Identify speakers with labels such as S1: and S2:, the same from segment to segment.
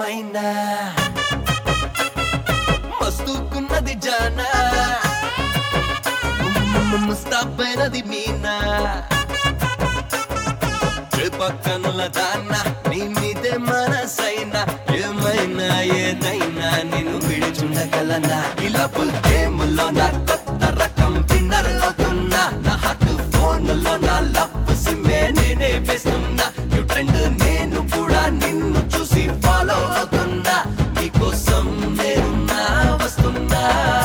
S1: మైనా మస్తుకున్నది జానా ముస్తాబైనది మీనా పక్కనుల దాన్న నీ మీదే మనసైనా ఏమైనా ఏదైనా నిన్ను విడిచుండగలనా ఇలా గేములో నా కొత్త రకం విన్నర్ అవుతున్నా నా హార్ట్ ఫోన్ లో నా లవ్ సిమ్మే నేనే వేస్తున్నా యు ట్రెండ్ నేను కూడా నిన్ను చూసి ఫాలో అవుతున్నా నీకోసం నేనున్నా వస్తున్నా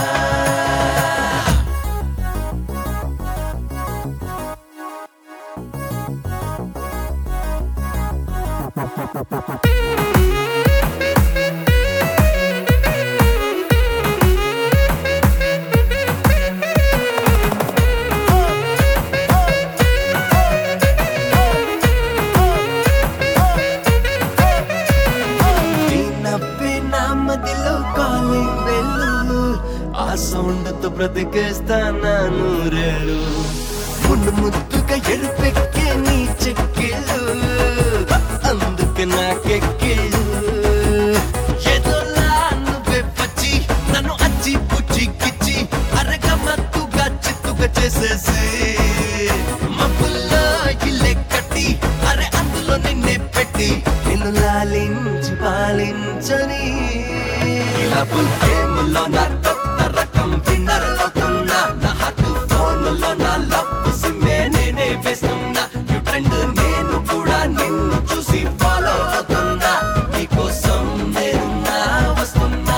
S1: నీ నవ్వే నా మదిలో కాలింగ్ బెల్లు ఆ సౌండ్ తో బ్రతికేస్తానా నూరేళ్ళు మున్ను ముద్దుగా ఎరుపెక్కే నీ చెక్కిళ్ళు అందుకే నాకెక్కిళ్ళు ఏదోలా నువ్వే వచ్చి నన్ను అచ్చి పుచ్చి గిచ్చి అరగమత్తుగా చిత్తుగా చేసేసి మబ్బుల్లో ఇల్లే కట్టి అరే అందులో నిన్నే పెట్టి నిన్ను లాలించి పాలించని ఇలా గేములో నా కొత్త రకం విన్నర్ అవుతున్నా నా హార్ట్ ఫోన్ లో నా లవ్ సిమ్మే నేనే వేస్తున్నా యు ట్రెండ్ నేను కూడా నిన్ను చూసి ఫాలో అవుతున్నా నీకోసం నేనున్నా వస్తున్నా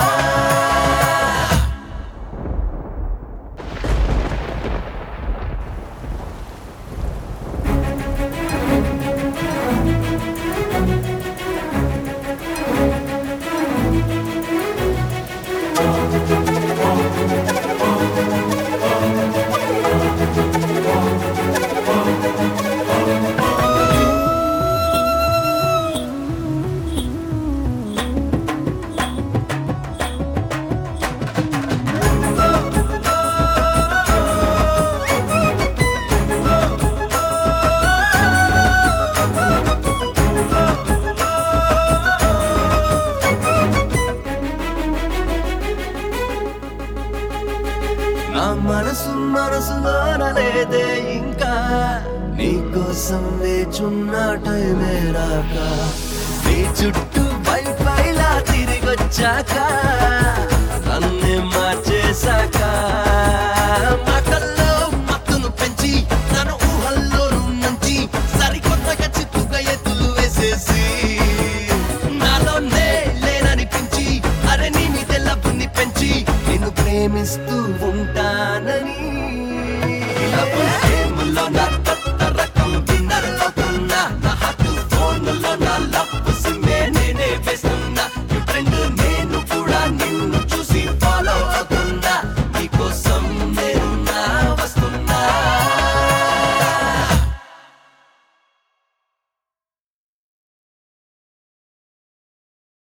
S1: నా మనసు మనసులోన లేదే ఇంకా నీకోసం వేచున్న టైమే రాక నీ చుట్టూ వైఫైలా తిరిగొచ్చాక నన్నే మార్చేశాక మాటల